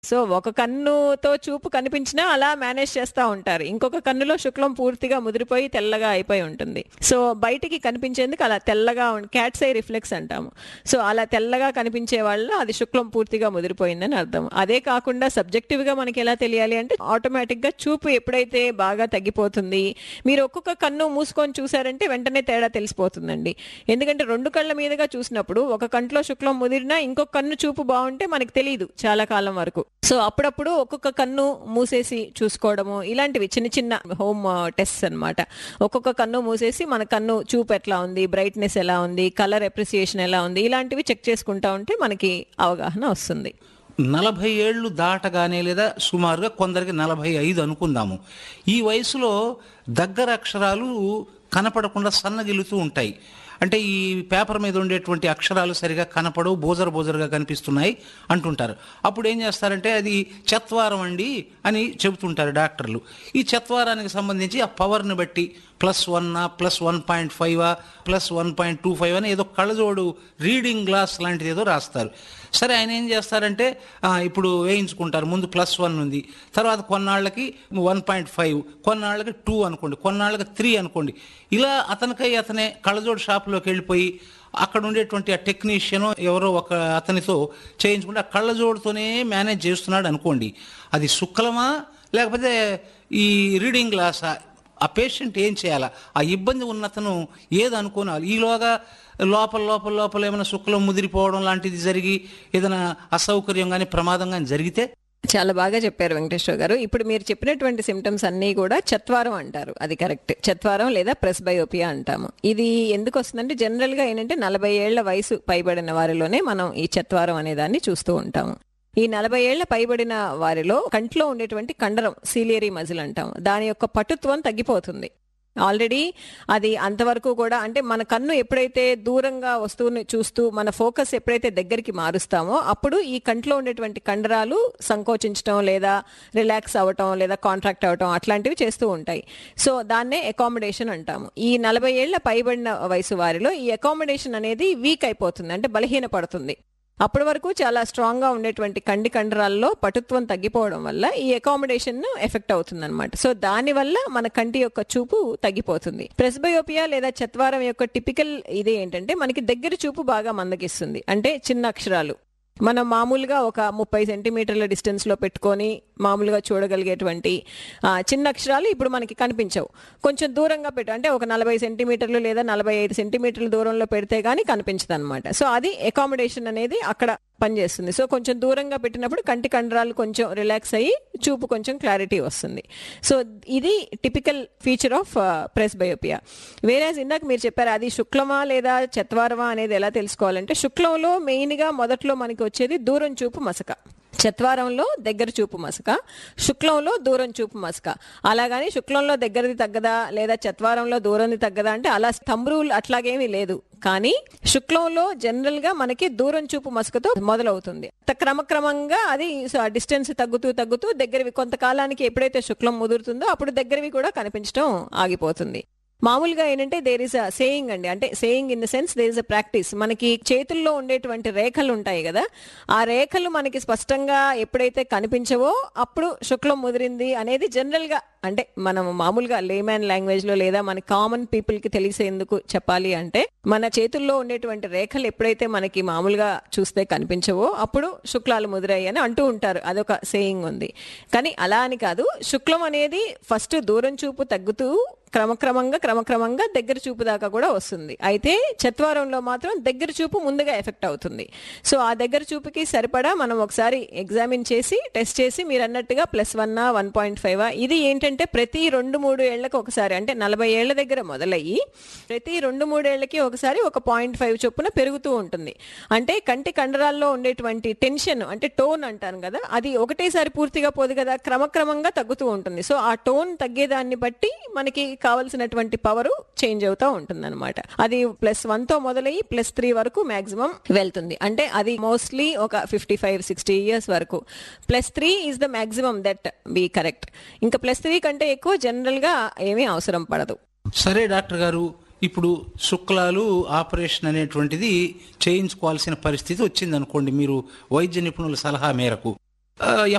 so ఒక కన్నుతో చూపు కనిపించినా అలా మేనేజ్ చేస్తూ ఉంటారు ఇంకొక కన్నులో శుక్లం పూర్తిగా ముదిరిపోయి తెల్లగా అయిపోయి ఉంటుంది సో బయటికి కనిపించేందుకు అలా తెల్లగా క్యాట్స్ ఐ రిఫ్లెక్స్ అంటాము సో అలా తెల్లగా కనిపించే వాళ్ళ అది శుక్లం పూర్తిగా ముదిరిపోయిందని అర్థం అదే కాకుండా సబ్జెక్టివ్ గా మనకి ఎలా తెలియాలి అంటే ఆటోమేటిక్ గా చూపు ఎప్పుడైతే బాగా తగ్గిపోతుంది మీరు ఒక్కొక్క కన్ను మూసుకొని చూసారంటే వెంటనే తేడా తెలిసిపోతుందండి ఎందుకంటే రెండు కళ్ళ మీదుగా చూసినప్పుడు ఒక కంట్లో శుక్లం ముదిరినా ఇంకొక కన్ను చూపు బాగుంటే మనకి తెలియదు చాలా కాలం వరకు సో అప్పుడప్పుడు ఒక్కొక్క కన్ను మూసేసి చూసుకోవడము ఇలాంటివి చిన్న చిన్న హోమ్ టెస్ట్ అన్నమాట ఒక్కొక్క కన్ను మూసేసి మన కన్ను చూపు ఎట్లా ఉంది బ్రైట్నెస్ ఎలా ఉంది కలర్ అప్రిసియేషన్ ఎలా ఉంది ఇలాంటివి చెక్ చేసుకుంటా ఉంటే మనకి అవగాహన వస్తుంది నలభై ఏళ్ళు దాటగానే లేదా సుమారుగా కొందరికి నలభై ఐదు అనుకుందాము ఈ వయసులో దగ్గర అక్షరాలు కనపడకుండా సన్నగిలుతూ ఉంటాయి అంటే ఈ పేపర్ మీద ఉండేటువంటి అక్షరాలు సరిగా కనపడవు బోజర బోజరుగా కనిపిస్తున్నాయి అంటుంటారు అప్పుడు ఏం చేస్తారంటే అది చత్వారం అండి అని చెబుతుంటారు డాక్టర్లు ఈ చత్వారానికి సంబంధించి ఆ పవర్ని బట్టి ప్లస్ వన్నా plus one point five plus one point two five అని ఏదో కళ్ళజోడు రీడింగ్ గ్లాస్ లాంటిది ఏదో రాస్తారు సరే ఆయన ఏం చేస్తారంటే ఆ, ఇప్పుడు వేయించుకుంటారు ముందు ప్లస్ వన్ ఉంది తర్వాత కొన్నాళ్ళకి వన్ పాయింట్ ఫైవ్ కొన్నాళ్ళకి టూ అనుకోండి కొన్నాళ్ళకి త్రీ అనుకోండి ఇలా అతనికై అతనే కళ్ళజోడు షాప్లోకి వెళ్ళిపోయి అక్కడ ఉండేటువంటి ఆ టెక్నీషియన్ ఎవరో ఒక అతనితో చేయించుకుంటే ఆ కళ్ళజోడుతోనే మేనేజ్ చేస్తున్నాడు అనుకోండి అది శుక్లమా లేకపోతే ఈ రీడింగ్ గ్లాసా ఆ పేషెంట్ ఏం చేయాలా ఆ ఇబ్బంది ఉన్నతను ఏది అనుకోనాలి ఈలోగా లోపల లోపల లోపల ఏమైనా శుక్లం ముదిరిపోవడం లాంటిది జరిగి ఏదైనా అసౌకర్యం కానీ ప్రమాదం కానీ జరిగితే చాలా బాగా చెప్పారు వెంకటేశ్వర గారు ఇప్పుడు మీరు చెప్పినటువంటి సిమ్టమ్స్ అన్నీ కూడా చత్వారం అంటారు అది కరెక్ట్ చత్వారం లేదా ప్రెస్బయోపియా అంటాము ఇది ఎందుకు వస్తుందంటే జనరల్ గా ఏంటంటే నలభై ఏళ్ల వయసు పైబడిన వారిలోనే మనం ఈ చత్వారం అనే దాన్ని చూస్తూ ఉంటాము ఈ నలభై ఏళ్ల పైబడిన వారిలో కంట్లో ఉండేటువంటి కండరం సీలియరీ మజిల్ అంటాం దాని యొక్క పటుత్వం తగ్గిపోతుంది ఆల్రెడీ అది అంతవరకు కూడా అంటే మన కన్ను ఎప్పుడైతే దూరంగా వస్తువుని చూస్తూ మన ఫోకస్ ఎప్పుడైతే దగ్గరికి మారుస్తామో అప్పుడు ఈ కంట్లో ఉండేటువంటి కండరాలు సంకోచించడం లేదా రిలాక్స్ అవ్వటం లేదా కాంట్రాక్ట్ అవ్వటం అట్లాంటివి చేస్తూ ఉంటాయి సో దాన్నే అకామిడేషన్ అంటాము ఈ నలభై ఏళ్ల పైబడిన వయసు వారిలో ఈ అకామిడేషన్ అనేది వీక్ అయిపోతుంది అంటే బలహీన పడుతుంది అప్పటి వరకు చాలా స్ట్రాంగ్ గా ఉండేటువంటి కండి కండరాల్లో పటుత్వం తగ్గిపోవడం వల్ల ఈ అకామిడేషన్ ఎఫెక్ట్ అవుతుంది అనమాట సో దాని వల్ల మన కంటి యొక్క చూపు తగ్గిపోతుంది ప్రెస్బయోపియా లేదా చత్వారం యొక్క టిపికల్ ఇది ఏంటంటే మనకి దగ్గర చూపు బాగా మందగిస్తుంది అంటే చిన్న అక్షరాలు మనం మామూలుగా ఒక ముప్పై సెంటీమీటర్ల డిస్టెన్స్ లో పెట్టుకొని మామూలుగా చూడగలిగేటువంటి ఆ, చిన్న అక్షరాలు ఇప్పుడు మనకి కనిపించవు కొంచెం దూరంగా పెట్టు అంటే ఒక నలభై సెంటీమీటర్లు లేదా నలభై ఐదు సెంటీమీటర్ల దూరంలో పెడితే గానీ కనిపించదు అనమాట సో అది అకామిడేషన్ అనేది అక్కడ పనిచేస్తుంది సో కొంచెం దూరంగా పెట్టినప్పుడు కంటి కండరాలు కొంచెం రిలాక్స్ అయ్యి చూపు కొంచెం క్లారిటీ వస్తుంది సో ఇది typical feature of presbyopia వేరే ఇందాక మీరు చెప్పారు అది శుక్లమా లేదా చత్వారమా అనేది ఎలా తెలుసుకోవాలంటే శుక్లంలో మెయిన్గా మొదట్లో మనకి వచ్చేది దూరం చూపు మసక చత్వారంలో దగ్గర చూపు మసక శుక్లంలో దూరం చూపు మసక అలాగని శుక్లంలో దగ్గరది తగ్గదా లేదా చత్వారంలో దూరంది తగ్గదా అంటే అలా థంబ్ రూల్ అట్లాగేమీ లేదు కానీ శుక్లంలో జనరల్ గా మనకి దూరం చూపు మసకతో మొదలవుతుంది త- క్రమక్రమంగా అది డిస్టెన్స్ తగ్గుతూ తగ్గుతూ దగ్గరవి కొంతకాలానికి ఎప్పుడైతే శుక్లం ముదురుతుందో అప్పుడు దగ్గరవి కూడా కనిపించడం ఆగిపోతుంది మామూలుగా ఏంటంటే దేర్ ఇస్ అ సేయింగ్ అండి అంటే saying in the sense there is a practice మనకి చేతుల్లో ఉండేటువంటి రేఖలు ఉంటాయి కదా ఆ రేఖలు మనకి స్పష్టంగా ఎప్పుడైతే కనిపించవో అప్పుడు శుక్లం ముదిరింది అనేది జనరల్ గా అంటే మనం మామూలుగా లేమ్యాన్ లాంగ్వేజ్ లో లేదా మన కామన్ పీపుల్ కి తెలిసేందుకు చెప్పాలి అంటే మన చేతుల్లో ఉండేటువంటి రేఖలు ఎప్పుడైతే మనకి మామూలుగా చూస్తే కనిపించవో అప్పుడు శుక్లాలు ముదిరాయి అని అంటూ ఉంటారు అదొక సేయింగ్ ఉంది కానీ అలా అని కాదు శుక్లం అనేది ఫస్ట్ దూరం చూపు తగ్గుతూ క్రమక్రమంగా క్రమక్రమంగా దగ్గర చూపు దాకా కూడా వస్తుంది అయితే చత్వారంలో మాత్రం దగ్గర చూపు ముందుగా ఎఫెక్ట్ అవుతుంది సో ఆ దగ్గర చూపుకి సరిపడా మనం ఒకసారి ఎగ్జామిన్ చేసి టెస్ట్ చేసి మీరు అన్నట్టుగా plus one one point five ఇది ఏంటంటే ప్రతి రెండు మూడు ఏళ్లకు ఒకసారి అంటే నలభై ఏళ్ల దగ్గర మొదలయ్యి ప్రతి రెండు మూడేళ్లకి ఒకసారి ఒక పాయింట్ ఫైవ్ చొప్పున పెరుగుతూ ఉంటుంది అంటే కంటి కండరాల్లో ఉండేటువంటి టెన్షన్ అంటే టోన్ అంటాను కదా అది ఒకటేసారి పూర్తిగా పోదు కదా క్రమక్రమంగా తగ్గుతూ ఉంటుంది సో ఆ టోన్ తగ్గేదాన్ని బట్టి మనకి కావలసినటువంటి పవర్ చేంజ్ అవుతూ ఉంటుంది అనమాట అది ప్లస్ వన్ తో మొదలయ్యి ప్లస్ త్రీ వరకు మాక్సిమం వెళ్తుంది అంటే అది మోస్ట్లీ ఒక ఫిఫ్టీ ఫైవ్ సిక్స్టీ ఇయర్స్ వరకు plus three is the maximum that be correct ఇంకా ప్లస్ త్రీ కంటే ఎక్కువ జనరల్ గా ఏమీ అవసరం పడదు సరే డాక్టర్ గారు ఇప్పుడు శుక్లాలు ఆపరేషన్ అనేటువంటిది చేయించుకోవాల్సిన పరిస్థితి వచ్చింది అనుకోండి మీరు వైద్య నిపుణుల సలహా మేరకు ఆ,